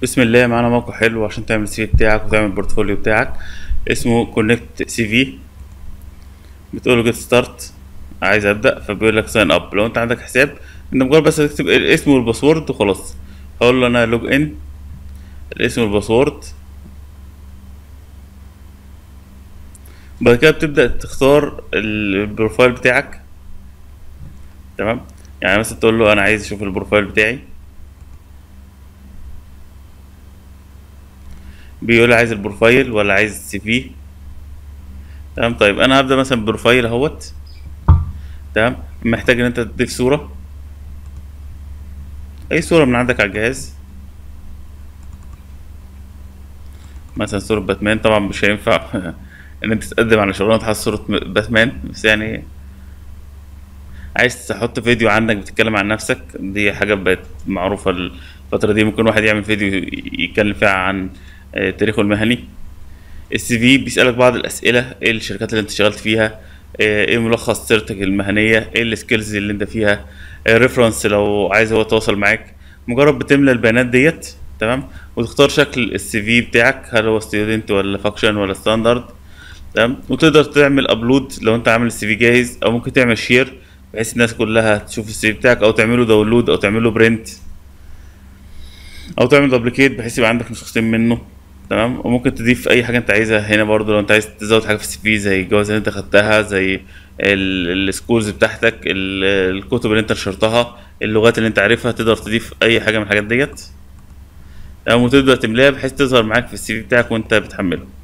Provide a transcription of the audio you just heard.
بسم الله معانا موقع حلو عشان تعمل السي في بتاعك وتعمل البورتفوليو بتاعك اسمه كونكت سي في بتقول له جيت ستارت عايز ابدا فبيقول لك ساين اب لو انت عندك حساب انت مجرد بس تكتب الاسم والباسورد وخلاص هقول له انا لوج ان الاسم والباسورد بعد كده بتبدا تختار البروفايل بتاعك تمام يعني مثلا تقول له انا عايز اشوف البروفايل بتاعي بيقول لي عايز البروفايل ولا عايز السي في تمام طيب انا هبدا مثلا بروفايل اهوت تمام محتاج ان انت تضيف صوره اي صوره من عندك على الجهاز مثلا صوره باتمان طبعا مش هينفع ان انت تقدم على شغلانه تحط صوره باتمان بس يعني عايز تحط فيديو عنك بتتكلم عن نفسك دي حاجه بقت معروفه الفتره دي ممكن واحد يعمل فيديو يتكلم فيها عن تاريخه المهني السي في بيسألك بعض الأسئلة ايه الشركات اللي انت اشتغلت فيها ايه ملخص سيرتك المهنية ايه السكيلز اللي انت فيها ريفرنس لو عايز هو يتواصل معاك مجرد بتملى البيانات ديت تمام وتختار شكل السي في بتاعك هل هو ستودنت ولا فاكشن ولا ستاندرد تمام وتقدر تعمل ابلود لو انت عامل السي في جاهز او ممكن تعمل شير بحيث الناس كلها تشوف السي في بتاعك او تعمله داونلود او تعمله برنت او تعمل دوبليكيت بحيث يبقى عندك نسختين منه تمام وممكن تضيف اي حاجه انت عايزها هنا برضو لو انت عايز تزود حاجه في السي في زي الجواز اللي انت خدتها زي السكولز بتاعتك الكتب اللي انت نشرتها اللغات اللي انت عارفها تقدر تضيف اي حاجه من الحاجات ديت تمام وتبدا تملاها بحيث تظهر معاك في السي في بتاعك وانت بتحمله